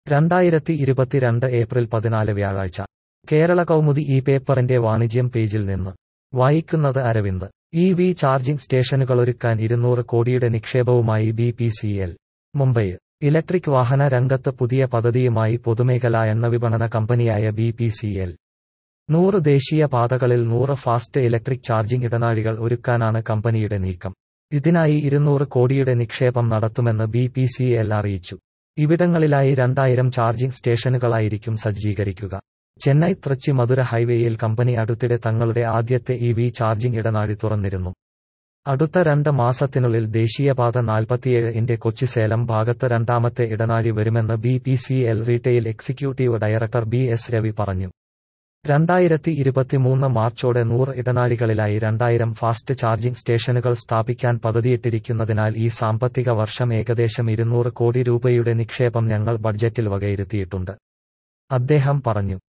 രണ്ടായിരത്തി ഇരുപത്തിരണ്ട് ഏപ്രിൽ പതിനാല് വ്യാഴാഴ്ച കേരള കൗമുദി ഈ പേപ്പറിന്റെ വാണിജ്യം പേജിൽ നിന്ന് വായിക്കുന്നത് അരവിന്ദ് ഇ വി ചാർജിംഗ് സ്റ്റേഷനുകളൊരുക്കാൻ ഇരുന്നൂറ് കോടിയുടെ നിക്ഷേപവുമായി B P C L Mumbai electric വാഹന രംഗത്ത് പുതിയ പദ്ധതിയുമായി പൊതുമേഖലാ എണ്ണ വിപണന കമ്പനിയായ ബി പി സി എൽ നൂറ് ദേശീയ പാതകളിൽ നൂറ് ഫാസ്റ്റ് ഇലക്ട്രിക് ചാർജിംഗ് ഇടനാഴികൾ ഒരുക്കാനാണ് കമ്പനിയുടെ നീക്കം ഇതിനായി ഇരുന്നൂറ് കോടിയുടെ നിക്ഷേപം നടത്തുമെന്ന് ബി പി സി എൽ അറിയിച്ചു ഇവിടങ്ങളിലായി രണ്ടായിരം ചാർജിംഗ് സ്റ്റേഷനുകളായിരിക്കും സജ്ജീകരിക്കുക ചെന്നൈ ത്രച്ചി മധുര ഹൈവേയിൽ കമ്പനി അടുത്തിടെ തങ്ങളുടെ ആദ്യത്തെ ഇ വി ചാർജിംഗ് ഇടനാഴി തുറന്നിരുന്നു അടുത്ത രണ്ട് മാസത്തിനുള്ളിൽ ദേശീയപാത നാൽപ്പത്തിയേഴ് ഇന്റെ കൊച്ചി സേലം ഭാഗത്ത് രണ്ടാമത്തെ ഇടനാഴി വരുമെന്ന് B P C L retail executive director B S Ravi പറഞ്ഞു രണ്ടായിരത്തി ഇരുപത്തിമൂന്ന് മാർച്ചോടെ നൂറ് ഇടനാഴികളിലായി രണ്ടായിരം ഫാസ്റ്റ് ചാർജിംഗ് സ്റ്റേഷനുകൾ സ്ഥാപിക്കാൻ പദ്ധതിയിട്ടിരിക്കുന്നതിനാൽ ഈ സാമ്പത്തിക വർഷം ഏകദേശം ഇരുന്നൂറ് കോടി രൂപയുടെ നിക്ഷേപം ഞങ്ങൾ ബഡ്ജറ്റിൽ വകയിരുത്തിയിട്ടുണ്ട് അദ്ദേഹം പറഞ്ഞു